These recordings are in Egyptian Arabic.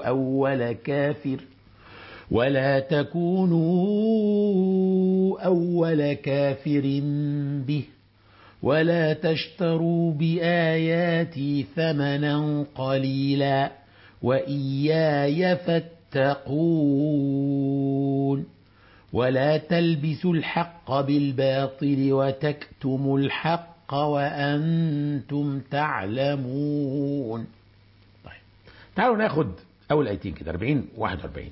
أول كافر ولا تكونوا أول كافر به ولا تشتروا بآياتي ثمنا قليلا وإياي فاتقون ولا تلبسوا الحق بالباطل وتكتموا الحق وأنتم تعلمون طيب تعالوا ناخد أول آيتين كده 40 41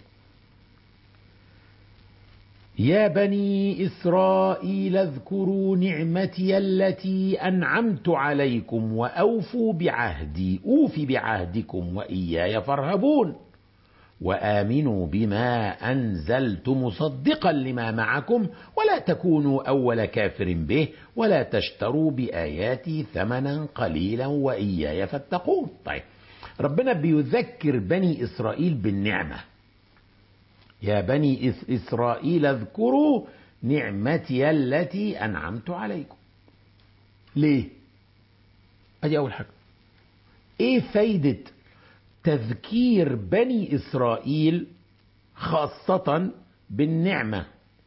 يا بني إسرائيل اذكروا نعمتي التي أنعمت عليكم وأوفوا بعهدي أوف بعهدكم وإياي فارهبون وآمنوا بما أنزلت مصدقا لما معكم ولا تكونوا أول كافر به ولا تشتروا بآياتي ثمنا قليلا وإياي فاتقون طيب ربنا بيذكر بني إسرائيل بالنعمة يا بني إسرائيل اذكروا نعمتي التي أنعمت عليكم ليه أدي أول حاجة إيه فايدة تذكير بني إسرائيل خاصة بالنعمة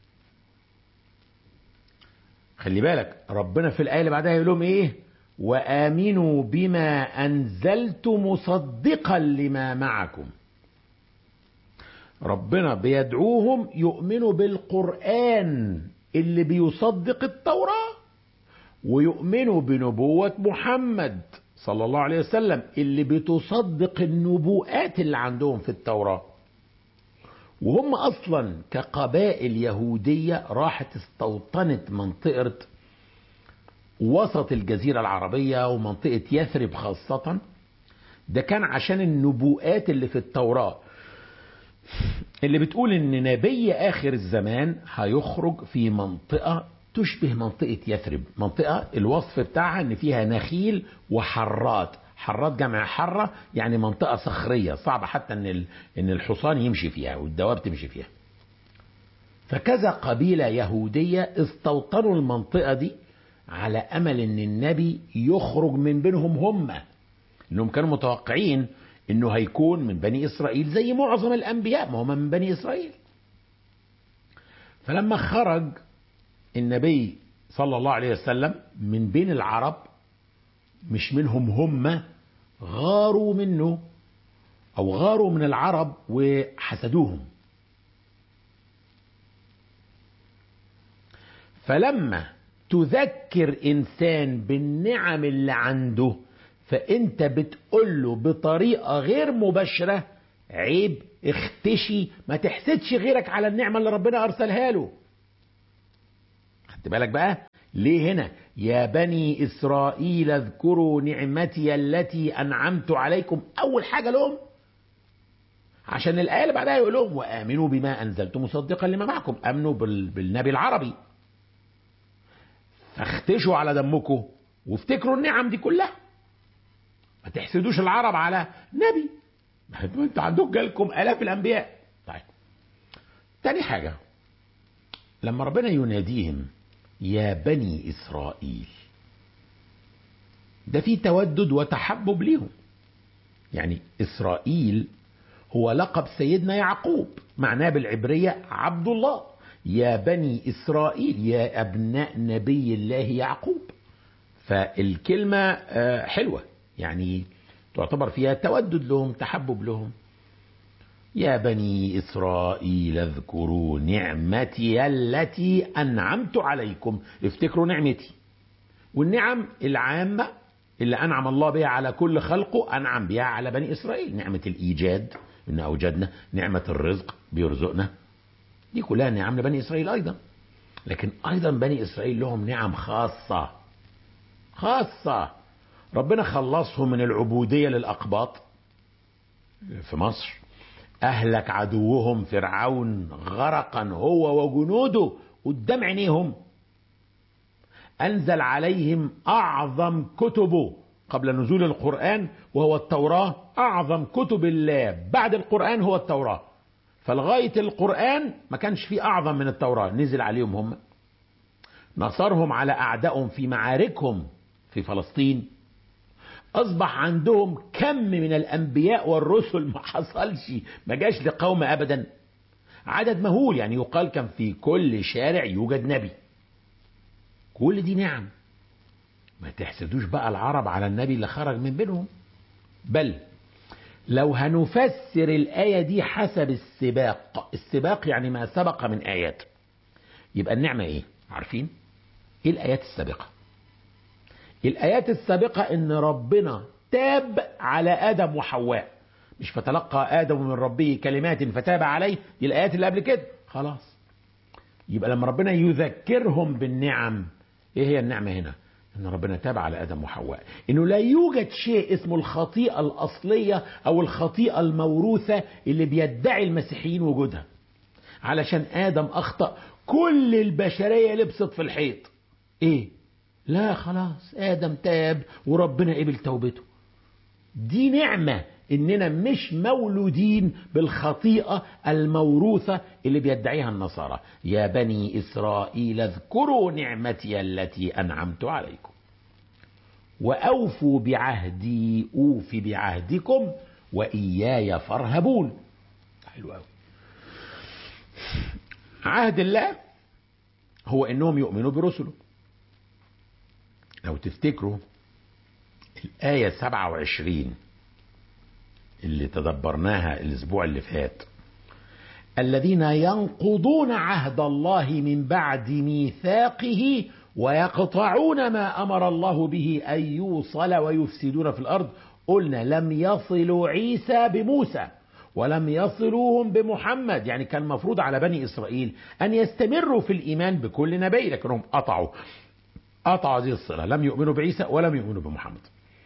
خلي بالك ربنا في الآية اللي بعدها يقول لهم إيه وآمنوا بما أنزلت مصدقا لما معكم ربنا بيدعوهم يؤمنوا بالقرآن اللي بيصدق التوراة ويؤمنوا بنبوة محمد صلى الله عليه وسلم اللي بتصدق النبوءات اللي عندهم في التوراة وهم أصلا كقبائل يهودية راحت استوطنت منطقة وسط الجزيرة العربية ومنطقة يثرب خاصة ده كان عشان النبوءات اللي في التوراة اللي بتقول ان نبي اخر الزمان هيخرج في منطقة تشبه منطقة يثرب منطقة الوصف بتاعها ان فيها نخيل وحرات حرات جمع حرة يعني منطقة صخرية صعب حتى ان ان الحصان يمشي فيها والدواب تمشي فيها فكذا قبيلة يهودية استوطنوا المنطقة دي على امل ان النبي يخرج من بينهم هم انهم كانوا متوقعين انه هيكون من بني اسرائيل زي معظم الانبياء ما هم من بني اسرائيل فلما خرج النبي صلى الله عليه وسلم من بين العرب مش منهم هم غاروا منه او غاروا من العرب وحسدوهم فلما تذكر انسان بالنعم اللي عنده فانت بتقول له بطريقه غير مباشره عيب اختشي ما تحسدش غيرك على النعمه اللي ربنا ارسلها له خدت بالك بقى ليه هنا يا بني اسرائيل اذكروا نعمتي التي انعمت عليكم اول حاجه لهم عشان الايه اللي بعدها يقول لهم وامنوا بما انزلت مصدقا لما معكم امنوا بالنبي العربي فاختشوا على دمكم وافتكروا النعم دي كلها ما تحسدوش العرب على نبي ما انتوا عندكم جالكم الاف الانبياء طيب تاني حاجه لما ربنا يناديهم يا بني اسرائيل ده في تودد وتحبب ليهم يعني اسرائيل هو لقب سيدنا يعقوب معناه بالعبريه عبد الله يا بني اسرائيل يا ابناء نبي الله يعقوب فالكلمه حلوه يعني تعتبر فيها تودد لهم تحبب لهم يا بني اسرائيل اذكروا نعمتي التي انعمت عليكم افتكروا نعمتي والنعم العامه اللي انعم الله بها على كل خلقه انعم بها على بني اسرائيل نعمه الايجاد ان اوجدنا نعمه الرزق بيرزقنا دي كلها نعم لبني اسرائيل ايضا لكن ايضا بني اسرائيل لهم نعم خاصه خاصه ربنا خلصهم من العبوديه للاقباط في مصر اهلك عدوهم فرعون غرقا هو وجنوده قدام عينيهم انزل عليهم اعظم كتبه قبل نزول القران وهو التوراه اعظم كتب الله بعد القران هو التوراه فلغايه القران ما كانش فيه اعظم من التوراه نزل عليهم هم نصرهم على اعدائهم في معاركهم في فلسطين أصبح عندهم كم من الأنبياء والرسل ما حصلش ما جاش لقوم أبدا عدد مهول يعني يقال كان في كل شارع يوجد نبي كل دي نعم ما تحسدوش بقى العرب على النبي اللي خرج من بينهم بل لو هنفسر الآية دي حسب السباق السباق يعني ما سبق من آيات يبقى النعمة إيه عارفين إيه الآيات السابقة الآيات السابقة إن ربنا تاب على آدم وحواء مش فتلقى آدم من ربه كلمات فتاب عليه دي الآيات اللي قبل كده خلاص يبقى لما ربنا يذكرهم بالنعم إيه هي النعمة هنا ان ربنا تاب على ادم وحواء انه لا يوجد شيء اسمه الخطيئه الاصليه او الخطيئه الموروثه اللي بيدعي المسيحيين وجودها علشان ادم اخطا كل البشريه لبست في الحيط ايه لا خلاص ادم تاب وربنا قبل توبته دي نعمه اننا مش مولودين بالخطيئه الموروثه اللي بيدعيها النصارى يا بني اسرائيل اذكروا نعمتي التي انعمت عليكم واوفوا بعهدي اوف بعهدكم واياي فارهبون حلو قوي عهد الله هو انهم يؤمنوا برسله لو تفتكروا الآية 27 اللي تدبرناها الأسبوع اللي فات الذين ينقضون عهد الله من بعد ميثاقه ويقطعون ما أمر الله به أن يوصل ويفسدون في الأرض قلنا لم يصلوا عيسى بموسى ولم يصلوهم بمحمد يعني كان مفروض على بني إسرائيل أن يستمروا في الإيمان بكل نبي لكنهم قطعوا قطعوا هذه الصلة لم يؤمنوا بعيسى ولم يؤمنوا بمحمد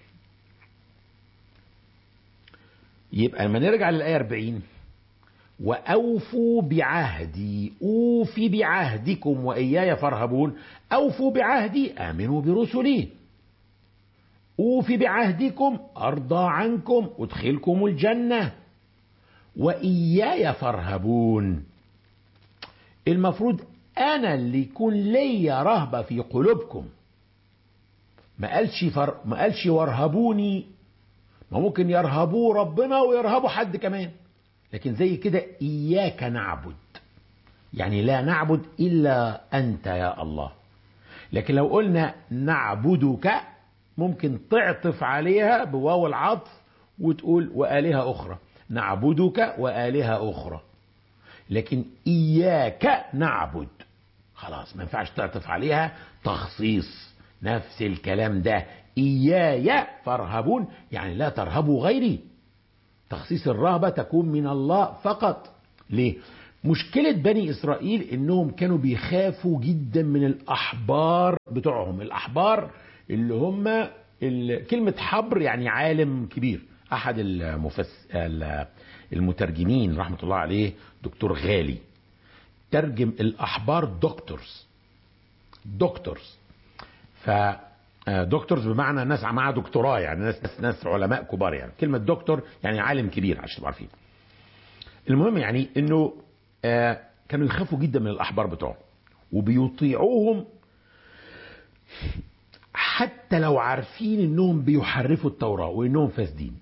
يبقى لما نرجع للآية 40 وأوفوا بعهدي أوفي بعهدكم وإياي فارهبون أوفوا بعهدي آمنوا برسلي أوفي بعهدكم أرضى عنكم أدخلكم الجنة وإياي فارهبون المفروض أنا اللي يكون ليا رهبة في قلوبكم ما قالش فر... ما قالش وارهبوني ما ممكن يرهبوا ربنا ويرهبوا حد كمان لكن زي كده إياك نعبد يعني لا نعبد إلا أنت يا الله لكن لو قلنا نعبدك ممكن تعطف عليها بواو العطف وتقول وآلهة أخرى نعبدك وآلهة أخرى لكن إياك نعبد خلاص ما ينفعش تعطف عليها تخصيص نفس الكلام ده إياي فارهبون يعني لا ترهبوا غيري تخصيص الرهبة تكون من الله فقط ليه؟ مشكلة بني إسرائيل إنهم كانوا بيخافوا جدا من الأحبار بتوعهم الأحبار اللي هم كلمة حبر يعني عالم كبير أحد المفس... المترجمين رحمة الله عليه دكتور غالي ترجم الأحبار دكتورز دكتورز ف دكتورز بمعنى ناس معاها دكتوراه يعني ناس ناس, ناس علماء كبار يعني كلمة دكتور يعني عالم كبير عشان تبقوا عارفين المهم يعني انه آه كانوا يخافوا جدا من الاحبار بتوعهم وبيطيعوهم حتى لو عارفين انهم بيحرفوا التوراة وانهم فاسدين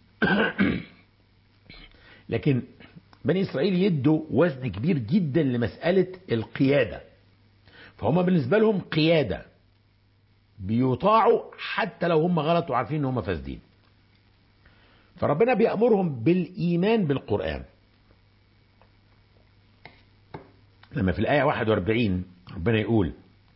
لكن بني اسرائيل يدوا وزن كبير جدا لمسألة القيادة فهم بالنسبة لهم قيادة بيطاعوا حتى لو هم غلط وعارفين ان هم فاسدين فربنا بيأمرهم بالإيمان بالقرآن لما في الآية 41 ربنا يقول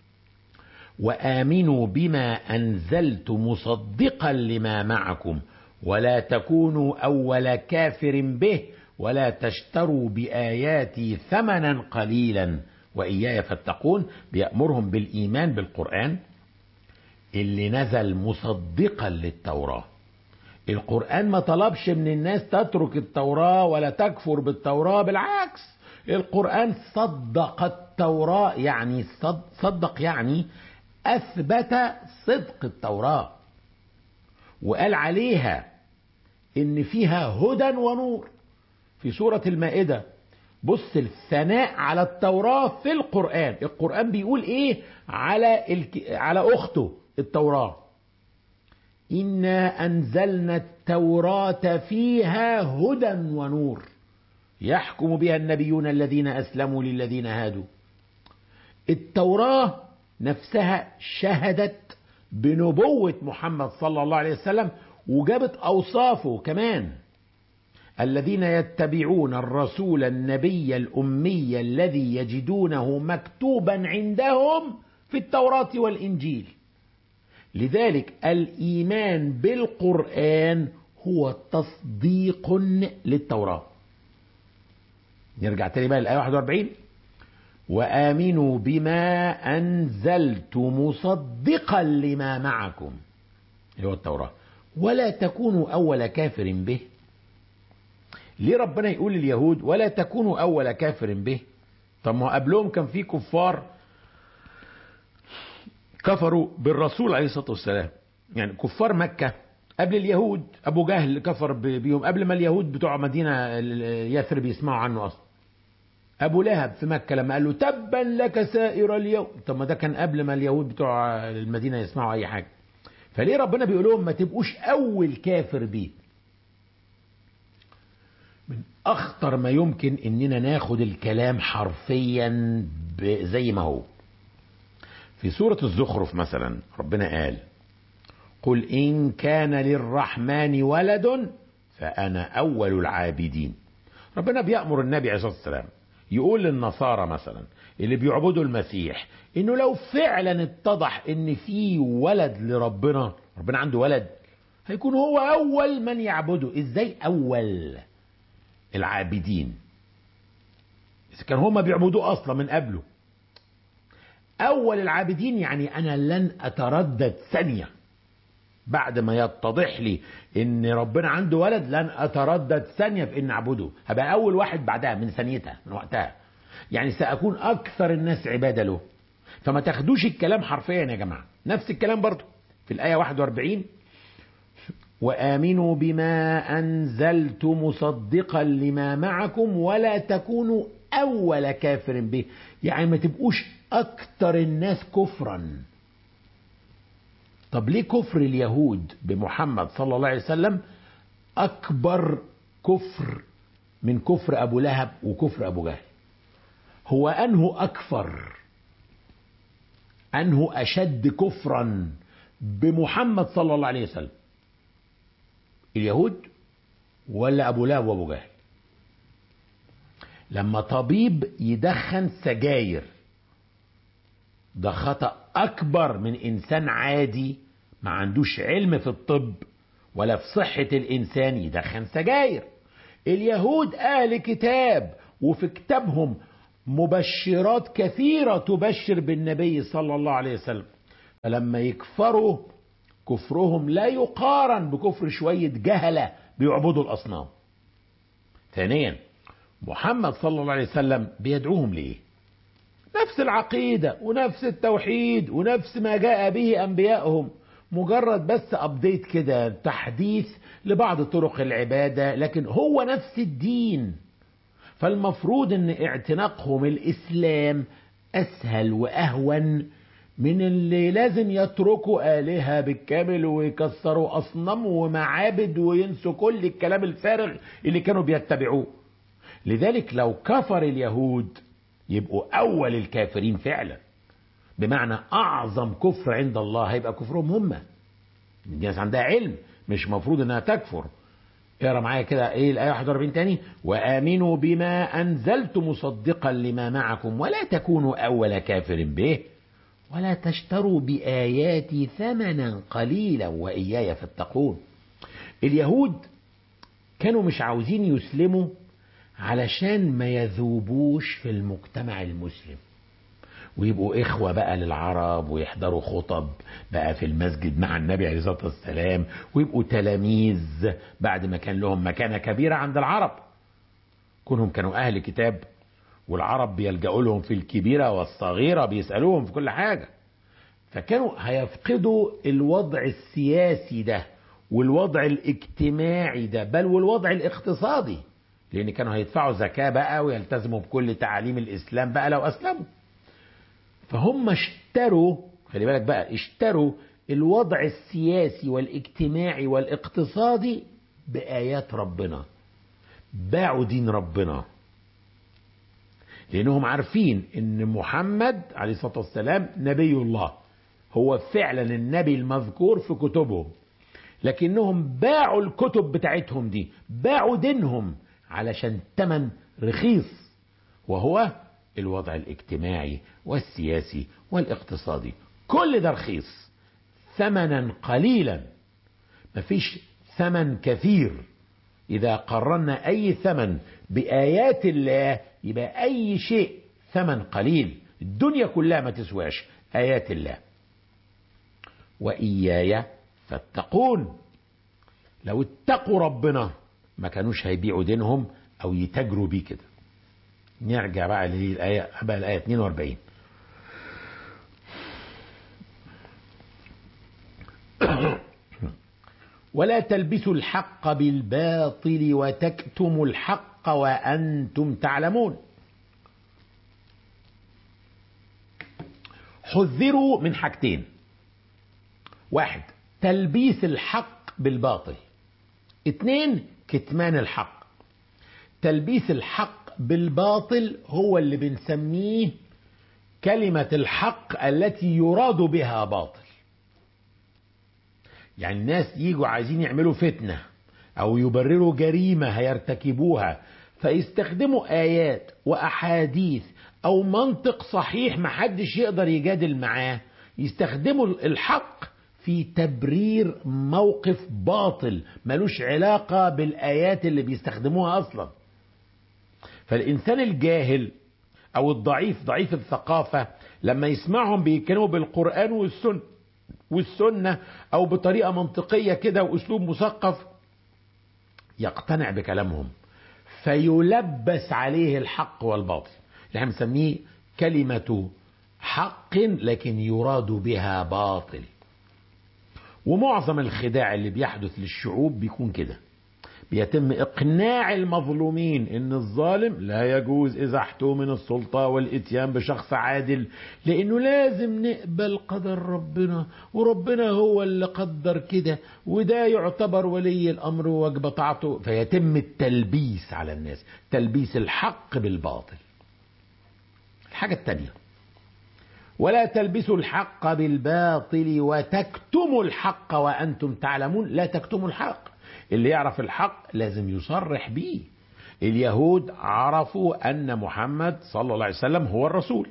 وآمنوا بما أنزلت مصدقا لما معكم ولا تكونوا أول كافر به ولا تشتروا بآياتي ثمنا قليلا وإياي فاتقون بيأمرهم بالإيمان بالقرآن اللي نزل مصدقا للتوراة القرآن ما طلبش من الناس تترك التوراة ولا تكفر بالتوراة بالعكس القرآن صدق التوراة يعني صدق يعني أثبت صدق التوراة وقال عليها إن فيها هدى ونور في سورة المائدة بص الثناء على التوراة في القرآن القرآن بيقول إيه على الك... على أخته التوراة إنا أنزلنا التوراة فيها هدى ونور يحكم بها النبيون الذين أسلموا للذين هادوا التوراة نفسها شهدت بنبوة محمد صلى الله عليه وسلم وجابت أوصافه كمان الذين يتبعون الرسول النبي الأمي الذي يجدونه مكتوبا عندهم في التوراة والإنجيل لذلك الإيمان بالقرآن هو تصديق للتوراة نرجع تاني بقى الآية 41 وآمنوا بما أنزلت مصدقا لما معكم اللي هو التوراة ولا تكونوا أول كافر به ليه ربنا يقول لليهود ولا تكونوا أول كافر به طب ما قبلهم كان في كفار كفروا بالرسول عليه الصلاة والسلام يعني كفار مكة قبل اليهود أبو جهل كفر بيهم قبل ما اليهود بتوع مدينة يثرب يسمعوا عنه أصلا أبو لهب في مكة لما قال له تبا لك سائر اليوم طب ما ده كان قبل ما اليهود بتوع المدينة يسمعوا أي حاجة فليه ربنا بيقول لهم ما تبقوش أول كافر بيه من أخطر ما يمكن إننا ناخد الكلام حرفيا زي ما هو في سورة الزخرف مثلا ربنا قال قل إن كان للرحمن ولد فأنا أول العابدين ربنا بيأمر النبي عليه الصلاة والسلام يقول للنصارى مثلا اللي بيعبدوا المسيح انه لو فعلا اتضح ان في ولد لربنا ربنا عنده ولد هيكون هو اول من يعبده ازاي اول العابدين اذا كان هما بيعبدوه اصلا من قبله اول العابدين يعني انا لن اتردد ثانيه بعد ما يتضح لي ان ربنا عنده ولد لن اتردد ثانيه في ان اعبده هبقى اول واحد بعدها من ثانيتها من وقتها يعني ساكون اكثر الناس عباده له فما تاخدوش الكلام حرفيا يا جماعه نفس الكلام برضو في الايه 41 وامنوا بما انزلت مصدقا لما معكم ولا تكونوا اول كافر به يعني ما تبقوش اكثر الناس كفرا طب ليه كفر اليهود بمحمد صلى الله عليه وسلم أكبر كفر من كفر أبو لهب وكفر أبو جهل هو أنه أكفر أنه أشد كفرا بمحمد صلى الله عليه وسلم اليهود ولا أبو لهب وأبو جهل لما طبيب يدخن سجاير ده خطأ أكبر من إنسان عادي ما عندوش علم في الطب ولا في صحة الإنسان يدخن سجاير اليهود أهل كتاب وفي كتابهم مبشرات كثيرة تبشر بالنبي صلى الله عليه وسلم فلما يكفروا كفرهم لا يقارن بكفر شوية جهلة بيعبدوا الأصنام ثانيا محمد صلى الله عليه وسلم بيدعوهم ليه نفس العقيدة ونفس التوحيد ونفس ما جاء به أنبيائهم مجرد بس أبديت كده تحديث لبعض طرق العبادة لكن هو نفس الدين فالمفروض ان اعتناقهم الإسلام أسهل وأهون من اللي لازم يتركوا آلهة بالكامل ويكسروا أصنام ومعابد وينسوا كل الكلام الفارغ اللي كانوا بيتبعوه لذلك لو كفر اليهود يبقوا أول الكافرين فعلا بمعنى أعظم كفر عند الله هيبقى كفرهم هم الناس عندها علم مش مفروض انها تكفر اقرا معايا كده ايه الايه 41 تاني وامنوا بما انزلت مصدقا لما معكم ولا تكونوا اول كافر به ولا تشتروا باياتي ثمنا قليلا واياي فاتقون اليهود كانوا مش عاوزين يسلموا علشان ما يذوبوش في المجتمع المسلم ويبقوا إخوة بقى للعرب ويحضروا خطب بقى في المسجد مع النبي عليه الصلاة والسلام ويبقوا تلاميذ بعد ما كان لهم مكانة كبيرة عند العرب كونهم كانوا أهل كتاب والعرب بيلجأوا لهم في الكبيرة والصغيرة بيسألوهم في كل حاجة فكانوا هيفقدوا الوضع السياسي ده والوضع الاجتماعي ده بل والوضع الاقتصادي لان كانوا هيدفعوا زكاه بقى ويلتزموا بكل تعاليم الاسلام بقى لو اسلموا فهم اشتروا خلي بالك بقى اشتروا الوضع السياسي والاجتماعي والاقتصادي بآيات ربنا باعوا دين ربنا لأنهم عارفين أن محمد عليه الصلاة والسلام نبي الله هو فعلا النبي المذكور في كتبهم لكنهم باعوا الكتب بتاعتهم دي باعوا دينهم علشان تمن رخيص وهو الوضع الاجتماعي والسياسي والاقتصادي كل ده رخيص ثمنا قليلا مفيش ثمن كثير إذا قررنا أي ثمن بآيات الله يبقى أي شيء ثمن قليل الدنيا كلها ما تسواش آيات الله وإياي فاتقون لو اتقوا ربنا ما كانوش هيبيعوا دينهم أو يتاجروا بيه كده نرجع بقى للآية بقى الآية 42 ولا تلبسوا الحق بالباطل وتكتموا الحق وأنتم تعلمون حذروا من حاجتين واحد تلبيس الحق بالباطل اتنين كتمان الحق تلبيس الحق بالباطل هو اللي بنسميه كلمة الحق التي يراد بها باطل يعني الناس يجوا عايزين يعملوا فتنة أو يبرروا جريمة هيرتكبوها فيستخدموا آيات وأحاديث أو منطق صحيح محدش يقدر يجادل معاه يستخدموا الحق في تبرير موقف باطل ملوش علاقة بالآيات اللي بيستخدموها أصلا فالإنسان الجاهل أو الضعيف ضعيف الثقافة لما يسمعهم بيتكلموا بالقرآن والسنة والسنة أو بطريقة منطقية كده وأسلوب مثقف يقتنع بكلامهم فيلبس عليه الحق والباطل اللي احنا بنسميه كلمة حق لكن يراد بها باطل ومعظم الخداع اللي بيحدث للشعوب بيكون كده بيتم إقناع المظلومين إن الظالم لا يجوز إذا احتوا من السلطة والإتيان بشخص عادل لأنه لازم نقبل قدر ربنا وربنا هو اللي قدر كده وده يعتبر ولي الأمر وجب طاعته فيتم التلبيس على الناس تلبيس الحق بالباطل الحاجة التانية ولا تلبسوا الحق بالباطل وتكتموا الحق وأنتم تعلمون لا تكتموا الحق اللي يعرف الحق لازم يصرح بيه اليهود عرفوا أن محمد صلى الله عليه وسلم هو الرسول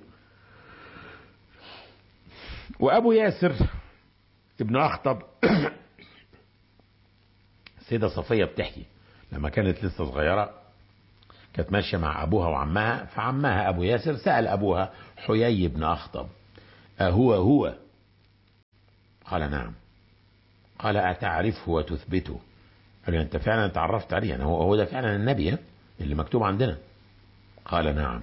وأبو ياسر ابن أخطب سيدة صفية بتحكي لما كانت لسه صغيرة كانت ماشية مع أبوها وعمها فعمها أبو ياسر سأل أبوها حيي بن أخطب أهو هو قال نعم قال أتعرفه وتثبته قال له أنت فعلا تعرفت عليه يعني هو هو ده فعلا النبي اللي مكتوب عندنا قال نعم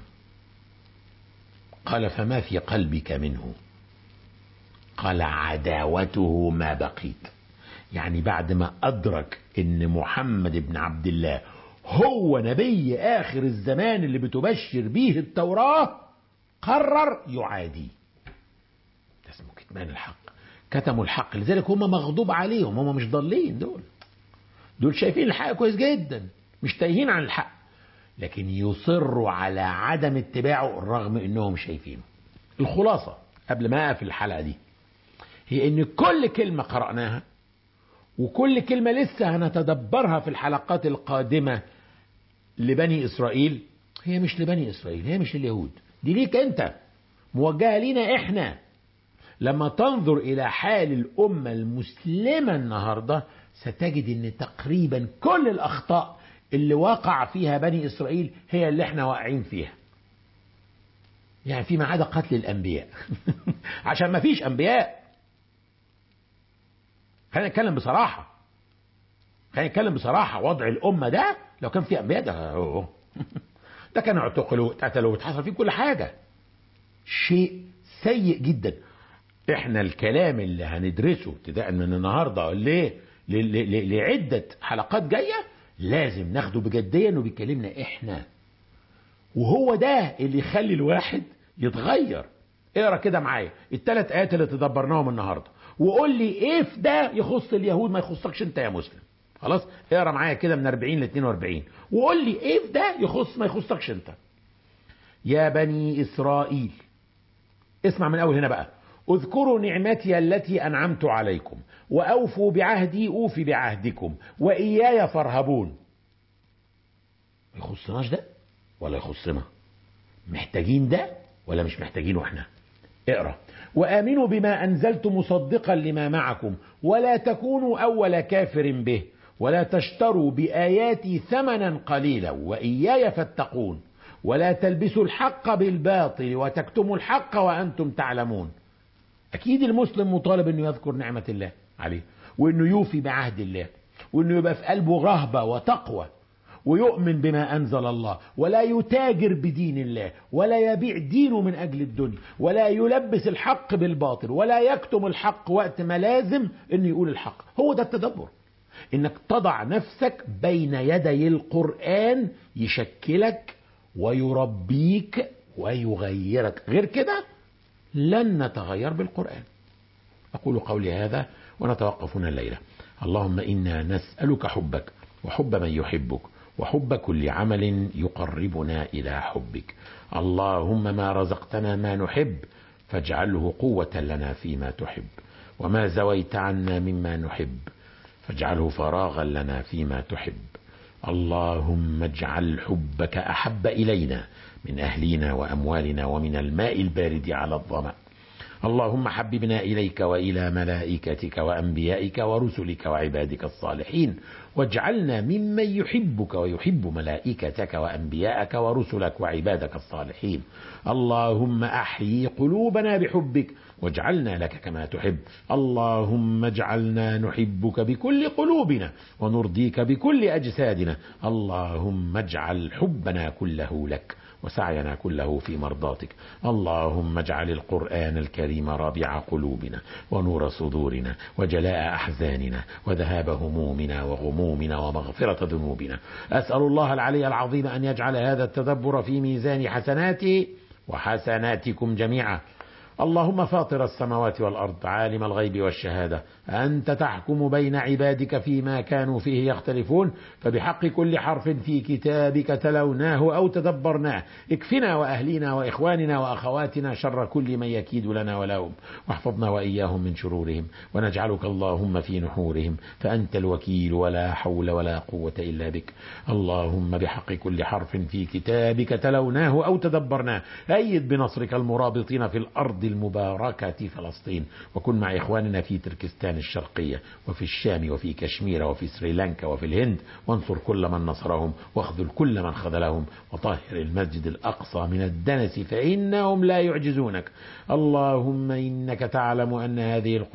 قال فما في قلبك منه قال عداوته ما بقيت يعني بعد ما أدرك أن محمد بن عبد الله هو نبي آخر الزمان اللي بتبشر به التوراة قرر يعاديه ده اسمه كتمان الحق كتموا الحق لذلك هم مغضوب عليهم هم مش ضالين دول دول شايفين الحق كويس جدا مش تايهين عن الحق لكن يصروا على عدم اتباعه رغم انهم شايفينه الخلاصة قبل ما اقف الحلقة دي هي ان كل كلمة قرأناها وكل كلمة لسه هنتدبرها في الحلقات القادمة لبني إسرائيل هي مش لبني إسرائيل هي مش لليهود دي ليك أنت موجهة لينا إحنا لما تنظر إلى حال الأمة المسلمة النهاردة ستجد أن تقريبا كل الأخطاء اللي وقع فيها بني إسرائيل هي اللي احنا واقعين فيها يعني فيما عدا قتل الأنبياء عشان ما فيش أنبياء خلينا نتكلم بصراحة خلينا نتكلم بصراحة وضع الأمة ده لو كان في أنبياء ده أوه. ده كانوا اعتقلوا اتقتلوا واتحصل فيه كل حاجة شيء سيء جدا احنا الكلام اللي هندرسه ابتداء من النهارده ليه لعدة حلقات جاية لازم ناخده بجديا انه بيكلمنا احنا وهو ده اللي يخلي الواحد يتغير اقرا كده معايا الثلاث ايات اللي تدبرناهم النهارده وقول لي ايه في ده يخص اليهود ما يخصكش انت يا مسلم خلاص اقرا معايا كده من 40 ل 42 وقول لي ايه في ده يخص ما يخصكش انت يا بني اسرائيل اسمع من اول هنا بقى اذكروا نعمتي التي انعمت عليكم واوفوا بعهدي اوفي بعهدكم واياي فارهبون ما يخصناش ده ولا يخصنا محتاجين ده ولا مش محتاجينه احنا اقرا وامنوا بما انزلت مصدقا لما معكم ولا تكونوا اول كافر به ولا تشتروا باياتي ثمنا قليلا واياي فاتقون ولا تلبسوا الحق بالباطل وتكتموا الحق وانتم تعلمون اكيد المسلم مطالب انه يذكر نعمه الله عليه وانه يوفي بعهد الله وانه يبقى في قلبه رهبه وتقوى ويؤمن بما انزل الله ولا يتاجر بدين الله ولا يبيع دينه من اجل الدنيا ولا يلبس الحق بالباطل ولا يكتم الحق وقت ما لازم انه يقول الحق هو ده التدبر انك تضع نفسك بين يدي القران يشكلك ويربيك ويغيرك غير كده لن نتغير بالقران اقول قولي هذا ونتوقف هنا الليله اللهم انا نسالك حبك وحب من يحبك وحب كل عمل يقربنا الى حبك اللهم ما رزقتنا ما نحب فاجعله قوه لنا فيما تحب وما زويت عنا مما نحب فاجعله فراغا لنا فيما تحب اللهم اجعل حبك احب الينا من اهلنا واموالنا ومن الماء البارد على الظما اللهم حببنا اليك والى ملائكتك وانبيائك ورسلك وعبادك الصالحين واجعلنا ممن يحبك ويحب ملائكتك وانبياءك ورسلك وعبادك الصالحين اللهم احيي قلوبنا بحبك واجعلنا لك كما تحب اللهم اجعلنا نحبك بكل قلوبنا ونرضيك بكل اجسادنا اللهم اجعل حبنا كله لك وسعينا كله في مرضاتك اللهم اجعل القرآن الكريم رابع قلوبنا ونور صدورنا وجلاء أحزاننا وذهاب همومنا وغمومنا ومغفرة ذنوبنا أسأل الله العلي العظيم أن يجعل هذا التدبر في ميزان حسناتي وحسناتكم جميعا اللهم فاطر السماوات والأرض عالم الغيب والشهادة أنت تحكم بين عبادك فيما كانوا فيه يختلفون فبحق كل حرف في كتابك تلوناه أو تدبرناه اكفنا وأهلنا وإخواننا وأخواتنا شر كل من يكيد لنا ولهم واحفظنا وإياهم من شرورهم ونجعلك اللهم في نحورهم فأنت الوكيل ولا حول ولا قوة إلا بك اللهم بحق كل حرف في كتابك تلوناه أو تدبرناه أيد بنصرك المرابطين في الأرض المباركة فلسطين وكن مع إخواننا في تركستان الشرقية وفي الشام وفي كشمير وفي سريلانكا وفي الهند وانصر كل من نصرهم واخذل كل من خذلهم وطهر المسجد الأقصى من الدنس فإنهم لا يعجزونك اللهم إنك تعلم أن هذه